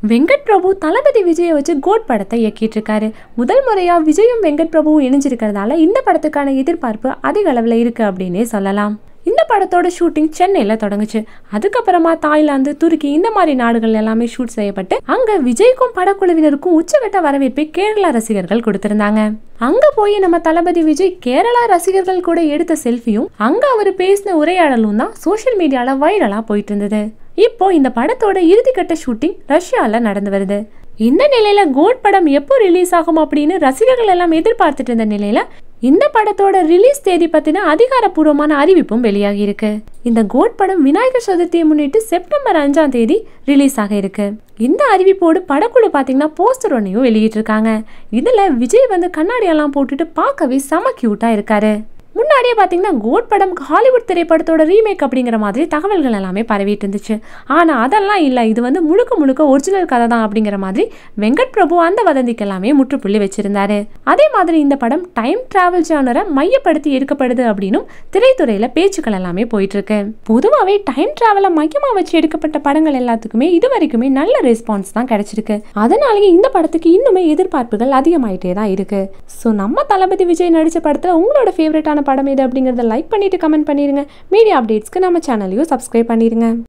வெங்கட் பிரபு தளபதி விஜயை வச்சு கோட் படத்தை இயக்கிட்டு இருக்காரு முதல் முறையா விஜயும் வெங்கட் பிரபுவும் இணைஞ்சிருக்கிறதால இந்த படத்துக்கான எதிர்பார்ப்பு அதிக அளவில் இருக்கு அப்படின்னே சொல்லலாம் இந்த படத்தோட ஷூட்டிங் சென்னையில் தொடங்குச்சு அதுக்கப்புறமா தாய்லாந்து துருக்கி இந்த மாதிரி நாடுகள் எல்லாமே ஷூட் செய்யப்பட்டு அங்க விஜய்க்கும் படக்குழுவினருக்கும் உச்சகட்ட வரவேற்பை கேரளா ரசிகர்கள் கொடுத்திருந்தாங்க அங்க போய் நம்ம தளபதி விஜய் கேரளா ரசிகர்கள் கூட எடுத்த செல்ஃபியும் அங்க அவர் பேசின உரையாடலும் தான் சோஷியல் மீடியால வைரலா போயிட்டு இருந்தது இப்போ இந்த படத்தோட இறுதிக்கட்ட ஷூட்டிங் ரஷ்யால நடந்து வருது இந்த நிலையில கோட் படம் எப்போ ரிலீஸ் ஆகும் அப்படின்னு ரசிகர்கள் எல்லாம் எதிர்பார்த்துட்டு இருந்த நிலையில இந்த படத்தோட ரிலீஸ் தேதி பத்தின அதிகாரப்பூர்வமான அறிவிப்பும் வெளியாகி இருக்கு இந்த கோட் படம் விநாயகர் சதுர்த்தியை முன்னிட்டு செப்டம்பர் அஞ்சாம் தேதி ரிலீஸ் ஆக இருக்கு இந்த அறிவிப்போடு படக்குழு பார்த்தீங்கன்னா போஸ்டர் ஒன்றையும் வெளியிட்டிருக்காங்க இதுல விஜய் வந்து கண்ணாடியெல்லாம் போட்டுட்டு பார்க்கவே செம கியூட்டா இருக்காரு முன்னாடியே பார்த்தீங்கன்னா கோட் படம் ஹாலிவுட் திரைப்படத்தோட ரீமேக் அப்படிங்கிற மாதிரி தகவல்கள் எல்லாமே பரவிட்டு இருந்துச்சு ஆனால் அதெல்லாம் இல்லை இது வந்து முழுக்க முழுக்க ஒரிஜினல் கதை தான் அப்படிங்கிற மாதிரி வெங்கட் பிரபு அந்த வதந்திக்கு எல்லாமே முற்றுப்புள்ளி வச்சிருந்தாரு அதே மாதிரி இந்த படம் டைம் டிராவல் ஜானரை மையப்படுத்தி எடுக்கப்படுது அப்படின்னும் திரைத்துறையில பேச்சுக்கள் எல்லாமே போயிட்டு இருக்கு பொதுவாகவே டைம் டிராவலை மையமாக வச்சு எடுக்கப்பட்ட படங்கள் எல்லாத்துக்குமே இது வரைக்குமே நல்ல ரெஸ்பான்ஸ் தான் கிடைச்சிருக்கு அதனாலேயே இந்த படத்துக்கு இன்னுமே எதிர்பார்ப்புகள் அதிகமாயிட்டே தான் இருக்கு ஸோ நம்ம தளபதி விஜய் நடிச்ச படத்தில் உங்களோட ஃபேவரட்டான படம் எது அப்படிங்கிறத லைக் பண்ணிட்டு கமெண்ட் பண்ணிருங்க மீடியா அப்டேட்ஸ்க்கு நம்ம சேனலையும் சப்ஸ்கிரைப் பண்ணிருங்க